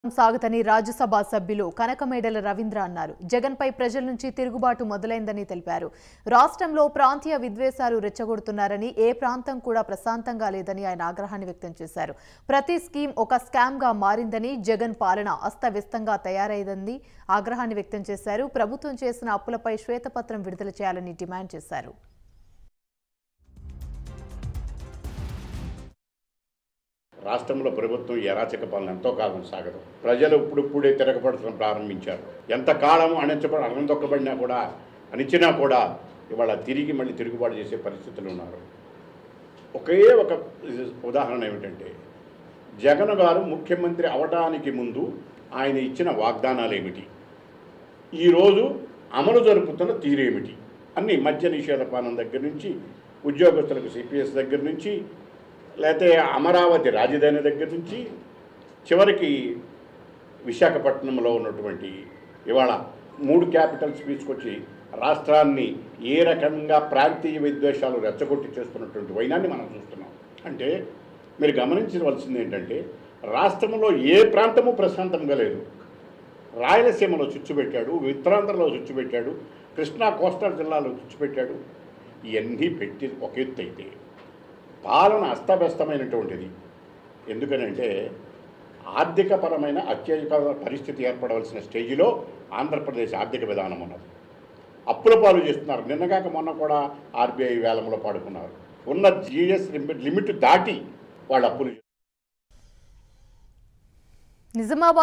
సాగుతని రాజ్యసభ సభ్యులు కనకమేడల రవీంద్ర అన్నారు జగన్పై ప్రజల నుంచి తిరుగుబాటు మొదలైందని తెలిపారు రాష్ట్రంలో ప్రాంతీయ విద్వేషాలు రెచ్చగొడుతున్నారని ఏ ప్రాంతం కూడా ప్రశాంతంగా లేదని ఆయన ఆగ్రహాన్ని వ్యక్తం చేశారు ప్రతి స్కీమ్ ఒక స్కామ్ గా మారిందని జగన్ పాలన అస్తవ్యస్తంగా తయారైందని ఆగ్రహాన్ని వ్యక్తం చేశారు ప్రభుత్వం చేసిన అప్పులపై శ్వేతపత్రం విడుదల చేయాలని డిమాండ్ చేశారు రాష్ట్రంలో ప్రభుత్వం ఈ అరాచక పాలన ఎంతో కాలం సాగదు ప్రజలు ఇప్పుడిప్పుడే తిరగబడటం ప్రారంభించారు ఎంతకాలం అణించబడి అణందొక్కబడినా కూడా అణిచినా కూడా ఇవాళ తిరిగి మళ్ళీ తిరుగుబాటు చేసే పరిస్థితులు ఉన్నారు ఒకే ఒక ఉదాహరణ ఏమిటంటే జగన్ గారు ముఖ్యమంత్రి అవడానికి ముందు ఆయన ఇచ్చిన వాగ్దానాలు ఏమిటి ఈరోజు అమలు జరుపుతున్న తీరేమిటి అన్ని మద్య నిషేధ పాలన దగ్గర నుంచి ఉద్యోగస్తులకు సిపిఎస్ దగ్గర నుంచి లేకపోతే అమరావతి రాజధాని దగ్గర నుంచి చివరికి విశాఖపట్నంలో ఉన్నటువంటి ఇవాళ మూడు క్యాపిటల్స్ తీసుకొచ్చి రాష్ట్రాన్ని ఏ రకంగా ప్రాంతీయ విద్వేషాలు రెచ్చగొట్టి చేస్తున్నటువంటి వైనాన్ని మనం చూస్తున్నాం అంటే మీరు గమనించవలసింది ఏంటంటే రాష్ట్రంలో ఏ ప్రాంతము ప్రశాంతంగా లేదు రాయలసీమలో చుచ్చు పెట్టాడు ఉత్తరాంధ్రలో చుచ్చు పెట్టాడు కృష్ణా కోస్టల్ జిల్లాలో చుచ్చు పెట్టాడు ఇవన్నీ పెట్టి ఒక ఎత్తు అయితే పాలన అస్తవ్యస్తమైనటువంటిది ఎందుకనంటే ఆర్థికపరమైన అత్యధిక పరిస్థితి ఏర్పడవలసిన స్టేజిలో ఆంధ్రప్రదేశ్ ఆర్థిక విధానం ఉన్నది అప్పుల పాలు చేస్తున్నారు నిన్నగాక మొన్న కూడా ఆర్బీఐ వేలంలో పాడుకున్నారు ఉన్న జిఎస్ లిమిట్ లిమిట్ దాటి వాళ్ళు అప్పులు నిజామాబాద్